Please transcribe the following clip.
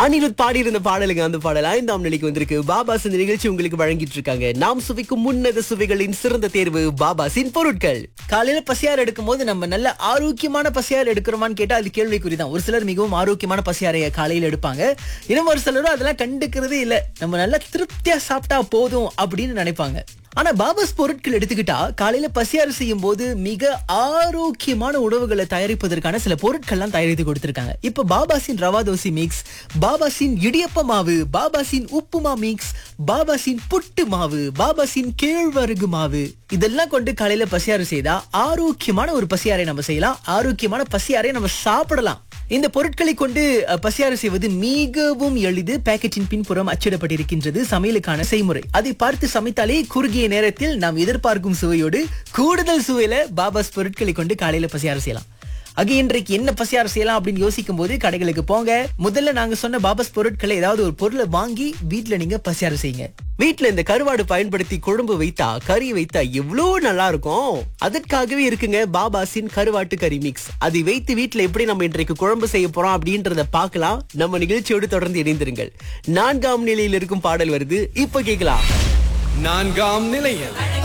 அனிருத் பாடி இருந்த பாடலுங்க அந்த பாடல் ஐந்தாம் நிலைக்கு வந்திருக்கு பாபாஸ் இந்த நிகழ்ச்சி உங்களுக்கு வழங்கிட்டு இருக்காங்க நாம் சுவைக்கும் முன்னத சுவைகளின் சிறந்த தேர்வு பாபாஸின் பொருட்கள் காலையில பசியாறு எடுக்கும் போது நம்ம நல்ல ஆரோக்கியமான பசியாறு எடுக்கிறோமான்னு கேட்டா அது கேள்விக்குறி தான் ஒரு சிலர் மிகவும் ஆரோக்கியமான பசியாரைய காலையில எடுப்பாங்க இன்னும் ஒரு சிலரும் அதெல்லாம் கண்டுக்கிறதே இல்ல நம்ம நல்லா திருப்தியா சாப்பிட்டா போதும் அப்படின்னு நினைப்பாங்க ஆனா பாபாஸ் பொருட்கள் எடுத்துக்கிட்டா காலையில பசியாறு செய்யும் போது மிக ஆரோக்கியமான உணவுகளை தயாரிப்பதற்கான சில பொருட்கள்லாம் தயாரித்து கொடுத்திருக்காங்க இப்ப பாபாசின் ரவா தோசை மிக்ஸ் பாபாசின் இடியப்ப மாவு பாபாசின் உப்புமா மிக்ஸ் பாபாசின் புட்டு மாவு பாபாசின் கேழ்வரகு மாவு இதெல்லாம் கொண்டு காலையில பசியாறு செய்தா ஆரோக்கியமான ஒரு பசியாரை நம்ம செய்யலாம் ஆரோக்கியமான பசியாரை நம்ம சாப்பிடலாம் இந்த பொருட்களை கொண்டு அஹ், பசியாறு செய்வது மிகவும் எளிது பேக்கெட்டின் பின்புறம் அச்சிடப்பட்டிருக்கின்றது சமையலுக்கான செய்முறை அதை பார்த்து சமைத்தாலே குறுகிய நேரத்தில் நாம் எதிர்பார்க்கும் சுவையோடு கூடுதல் சுவையில பாபாஸ் பொருட்களை கொண்டு காலையில பசியாறு செய்யலாம் ஆக இன்றைக்கு என்ன பசியாறு செய்யலாம் அப்படின்னு யோசிக்கும் போது கடைகளுக்கு போங்க முதல்ல நாங்க சொன்ன பாபாஸ் பொருட்களை ஏதாவது ஒரு பொருளை வாங்கி வீட்ல நீங்க பசியாறு செய்யுங்க வீட்ல இந்த கருவாடு பயன்படுத்தி குழம்பு வைத்தா கறி வைத்தா எவ்வளவு நல்லா இருக்கும் அதற்காகவே இருக்குங்க பாபாஸின் கருவாட்டு கறி மிக்ஸ் அதை வைத்து வீட்ல எப்படி நம்ம இன்றைக்கு குழம்பு செய்ய போறோம் அப்படின்றத பார்க்கலாம் நம்ம நிகழ்ச்சியோடு தொடர்ந்து இணைந்திருங்கள் நான்காம் நிலையில் இருக்கும் பாடல் வருது இப்ப கேட்கலாம் நான்காம் நிலையம்